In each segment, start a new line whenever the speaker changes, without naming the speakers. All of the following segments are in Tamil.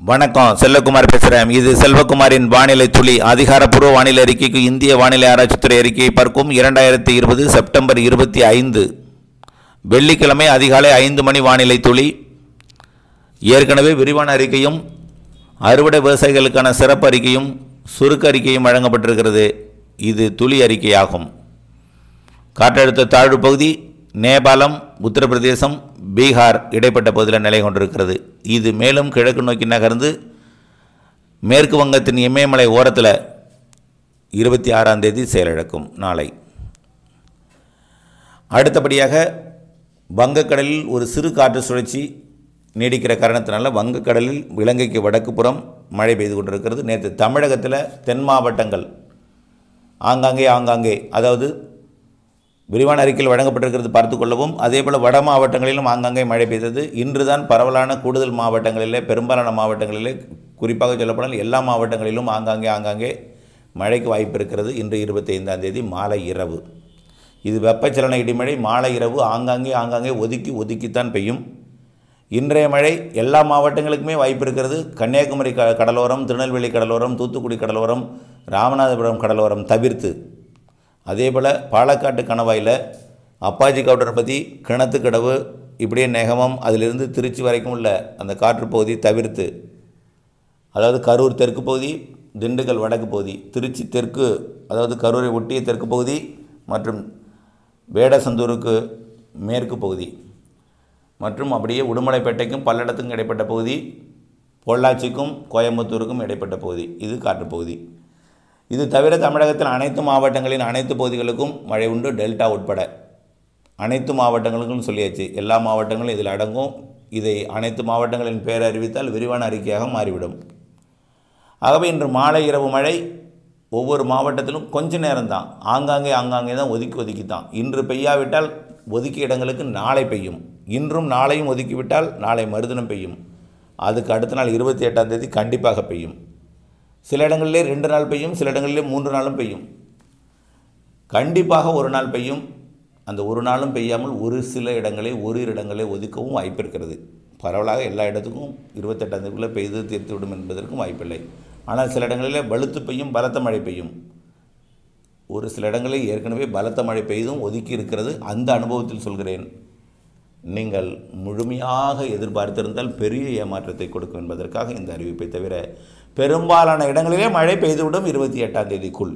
வணக்கம் செல்வகுமார் பேசுகிறேன் இது செல்வகுமாரின் வானிலை துளி அதிகாரப்பூர்வ வானிலை அறிக்கைக்கு இந்திய வானிலை ஆராய்ச்சித்துறை அறிக்கையை பார்க்கும் இரண்டாயிரத்தி இருபது செப்டம்பர் இருபத்தி ஐந்து வெள்ளிக்கிழமை அதிகாலை ஐந்து மணி வானிலை துளி ஏற்கனவே விரிவான அறிக்கையும் அறுவடை விவசாயிகளுக்கான சிறப்பு அறிக்கையும் சுருக்க அறிக்கையும் வழங்கப்பட்டிருக்கிறது இது துளி அறிக்கையாகும் காற்றழுத்த தாழ்வு பகுதி நேபாளம் உத்தரப்பிரதேசம் பீகார் இடைப்பட்ட பகுதியில் நிலை கொண்டிருக்கிறது இது மேலும் கிழக்கு நோக்கி நகர்ந்து மேற்கு வங்கத்தின் இமயமலை ஓரத்தில் இருபத்தி ஆறாம் தேதி செயலிழக்கும் நாளை அடுத்தபடியாக வங்கக்கடலில் ஒரு சிறு காற்று சுழற்சி நீடிக்கிற காரணத்தினால வங்கக்கடலில் இலங்கைக்கு வடக்கு புறம் மழை பெய்து கொண்டிருக்கிறது நேற்று தமிழகத்தில் தென் மாவட்டங்கள் ஆங்காங்கே ஆங்காங்கே அதாவது விரிவான அறிக்கையில் வழங்கப்பட்டிருக்கிறது பார்த்து கொள்ளவும் அதேபோல் வட மாவட்டங்களிலும் ஆங்காங்கே மழை பெய்தது இன்று தான் பரவலான கூடுதல் மாவட்டங்களிலே பெரும்பாலான மாவட்டங்களிலே குறிப்பாக சொல்லப்படால் எல்லா மாவட்டங்களிலும் ஆங்காங்கே ஆங்காங்கே மழைக்கு வாய்ப்பு இருக்கிறது இன்று இருபத்தி ஐந்தாம் தேதி மாலை இரவு இது வெப்பச்சலன இடிமழை மாலை இரவு ஆங்காங்கே ஆங்காங்கே ஒதுக்கி ஒதுக்கித்தான் பெய்யும் இன்றைய மழை எல்லா மாவட்டங்களுக்குமே வாய்ப்பு இருக்கிறது கன்னியாகுமரி க கடலோரம் திருநெல்வேலி கடலோரம் தூத்துக்குடி கடலோரம் ராமநாதபுரம் கடலோரம் தவிர்த்து அதேபோல் பாலக்காட்டு கணவாயில் அப்பாஜி கவுடர்பதி கிணத்துக்கடவு இப்படியே நெகமம் அதிலிருந்து திருச்சி வரைக்கும் உள்ள அந்த காற்று பகுதி தவிர்த்து அதாவது கரூர் தெற்கு பகுதி திண்டுக்கல் வடக்கு பகுதி திருச்சி தெற்கு அதாவது கரூரை ஒட்டிய தெற்கு பகுதி மற்றும் வேடசந்தூருக்கு மேற்கு பகுதி மற்றும் அப்படியே உடுமலைப்பேட்டைக்கும் பல்லடத்துக்கும் இடைப்பட்ட பகுதி பொள்ளாச்சிக்கும் கோயம்புத்தூருக்கும் இடைப்பட்ட பகுதி இது காற்று பகுதி இது தவிர தமிழகத்தில் அனைத்து மாவட்டங்களின் அனைத்து பகுதிகளுக்கும் மழை உண்டு டெல்டா உட்பட அனைத்து மாவட்டங்களுக்கும் சொல்லியாச்சு எல்லா மாவட்டங்களும் இதில் அடங்கும் இதை அனைத்து மாவட்டங்களின் பேர் அறிவித்தால் விரிவான அறிக்கையாக மாறிவிடும் ஆகவே இன்று மாலை இரவு மழை ஒவ்வொரு மாவட்டத்திலும் கொஞ்ச நேரம்தான் ஆங்காங்கே ஆங்காங்கே தான் ஒதுக்கி ஒதுக்கி தான் இன்று பெய்யாவிட்டால் ஒதுக்கிய இடங்களுக்கு நாளை பெய்யும் இன்றும் நாளையும் ஒதுக்கிவிட்டால் நாளை மறுதினம் பெய்யும் அதுக்கு அடுத்த நாள் இருபத்தி எட்டாம் தேதி கண்டிப்பாக பெய்யும் சில இடங்களிலே ரெண்டு நாள் பெய்யும் சில இடங்களிலே மூன்று நாளும் பெய்யும் கண்டிப்பாக ஒரு நாள் பெய்யும் அந்த ஒரு நாளும் பெய்யாமல் ஒரு சில இடங்களை ஓரிரு இடங்களை ஒதுக்கவும் வாய்ப்பு இருக்கிறது பரவலாக எல்லா இடத்துக்கும் இருபத்தெட்டாம் தேதிக்குள்ளே பெய்து தீர்த்து விடும் என்பதற்கும் வாய்ப்பில்லை ஆனால் சில இடங்களிலே வலுத்து பெய்யும் பலத்த மழை பெய்யும் ஒரு சில இடங்களில் ஏற்கனவே பலத்த மழை பெய்தும் ஒதுக்கி இருக்கிறது அந்த அனுபவத்தில் சொல்கிறேன் நீங்கள் முழுமையாக எதிர்பார்த்திருந்தால் பெரிய ஏமாற்றத்தை கொடுக்கும் என்பதற்காக இந்த அறிவிப்பை தவிர பெரும்பாலான இடங்களிலே மழை பெய்துவிடும் இருபத்தி எட்டாம் தேதிக்குள்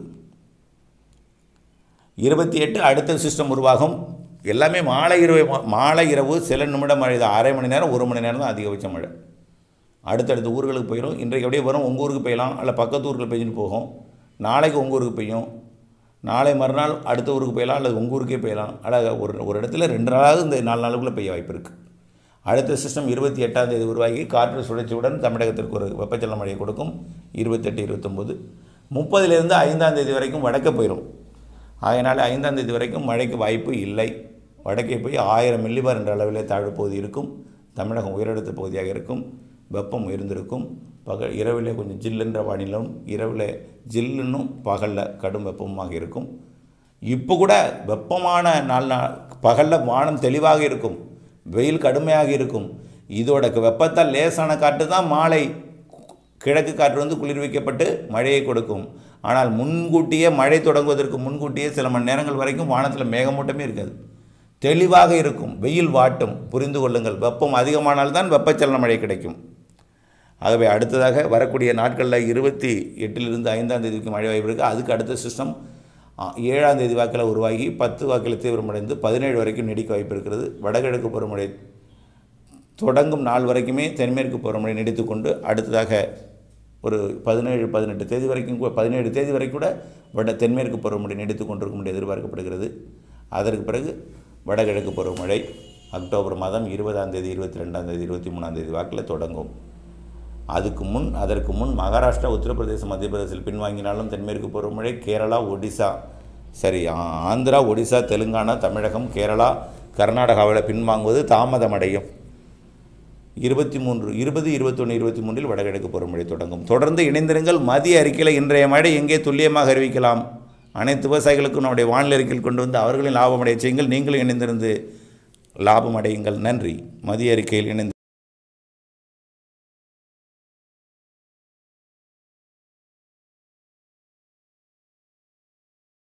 இருபத்தி எட்டு அடுத்த சிஸ்டம் உருவாகும் எல்லாமே மாலை இரவு மாலை இரவு சில நிமிடம் மழை தான் அரை மணி நேரம் ஒரு மணி நேரம் தான் அதிகபட்ச மழை அடுத்தடுத்த ஊர்களுக்கு போயிடும் இன்றைக்கு அப்படியே வரும் உங்கள் ஊருக்கு பெய்யலாம் அல்ல பக்கத்து ஊருக்கு பெய்ஞ்சுட்டு போகும் நாளைக்கு உங்கள் ஊருக்கு பெய்யும் நாளை மறுநாள் அடுத்த ஊருக்கு போயலாம் அல்லது உங்கள் ஊருக்கே போயலாம் அல்லது ஒரு ஒரு இடத்துல ரெண்டு நாளாவது இந்த நாலு நாளுக்குள்ளே பெய்ய வாய்ப்பு இருக்குது அடுத்த சிஸ்டம் இருபத்தி எட்டாம் தேதி உருவாகி காற்று சுழற்சியுடன் தமிழகத்திற்கு ஒரு வெப்பச்சலன மழையை கொடுக்கும் இருபத்தெட்டு இருபத்தொம்போது முப்பதிலிருந்து ஐந்தாம் தேதி வரைக்கும் வடக்க போயிடும் அதனால் ஐந்தாம் தேதி வரைக்கும் மழைக்கு வாய்ப்பு இல்லை வடக்கே போய் ஆயிரம் மில்லிபார் என்ற அளவிலே தாழ்வு பகுதி இருக்கும் தமிழகம் உயரடுத்த பகுதியாக இருக்கும் வெப்பம் உயர்ந்திருக்கும் பகல் இரவிலே கொஞ்சம் ஜில்லுன்ற வானிலும் இரவில் ஜில்லுன்னும் பகலில் கடும் வெப்பமாக இருக்கும் இப்போ கூட வெப்பமான நாள் நாள் பகலில் வானம் தெளிவாக இருக்கும் வெயில் கடுமையாக இருக்கும் இதோட வெப்பத்தால் லேசான காற்று தான் மாலை கிழக்கு காற்று வந்து குளிர்விக்கப்பட்டு மழையை கொடுக்கும் ஆனால் முன்கூட்டியே மழை தொடங்குவதற்கு முன்கூட்டியே சில மணி நேரங்கள் வரைக்கும் வானத்தில் மேகமூட்டமே இருக்காது தெளிவாக இருக்கும் வெயில் வாட்டும் புரிந்து கொள்ளுங்கள் வெப்பம் அதிகமானால்தான் வெப்பச்சலன மழை கிடைக்கும் ஆகவே அடுத்ததாக வரக்கூடிய நாட்களில் இருபத்தி எட்டிலிருந்து ஐந்தாம் தேதிக்கு மழை வாய்ப்பு இருக்குது அதுக்கு அடுத்த சிஸ்டம் ஏழாம் தேதி வாக்கில் உருவாகி பத்து வாக்கில் தீவிரமடைந்து பதினேழு வரைக்கும் நீடிக்க வாய்ப்பு இருக்கிறது வடகிழக்கு பருவமழை தொடங்கும் நாள் வரைக்குமே தென்மேற்கு பருவமழை நீடித்துக்கொண்டு அடுத்ததாக ஒரு பதினேழு பதினெட்டு தேதி வரைக்கும் பதினேழு தேதி வரைக்கும் கூட வட தென்மேற்கு பருவமழை நீடித்து கொண்டிருக்கும் என்று எதிர்பார்க்கப்படுகிறது அதற்கு பிறகு வடகிழக்கு பருவமழை அக்டோபர் மாதம் இருபதாம் தேதி இருபத்தி ரெண்டாம் தேதி இருபத்தி மூணாம் தேதி வாக்கில் தொடங்கும் அதுக்கு முன் அதற்கு முன் மகாராஷ்டிரா உத்தரப்பிரதேசம் மத்திய பிரதேசத்தில் பின்வாங்கினாலும் தென்மேற்கு பருவமழை கேரளா ஒடிசா சரி ஆந்திரா ஒடிசா தெலுங்கானா தமிழகம் கேரளா கர்நாடகாவில் பின்வாங்குவது தாமதமடையும் இருபத்தி மூன்று இருபது இருபத்தொன்று இருபத்தி மூன்றில் வடகிழக்கு பருவமழை தொடங்கும் தொடர்ந்து இணைந்திருங்கள் மதிய அறிக்கையில் இன்றைய மழை எங்கே துல்லியமாக அறிவிக்கலாம் அனைத்து விவசாயிகளுக்கும் நம்முடைய வானிலை அறிக்கையில் கொண்டு வந்து அவர்களின் லாபமடைய செய்யுங்கள் நீங்களும் இணைந்திருந்து லாபம் அடையுங்கள் நன்றி மதிய அறிக்கையில் இணைந்து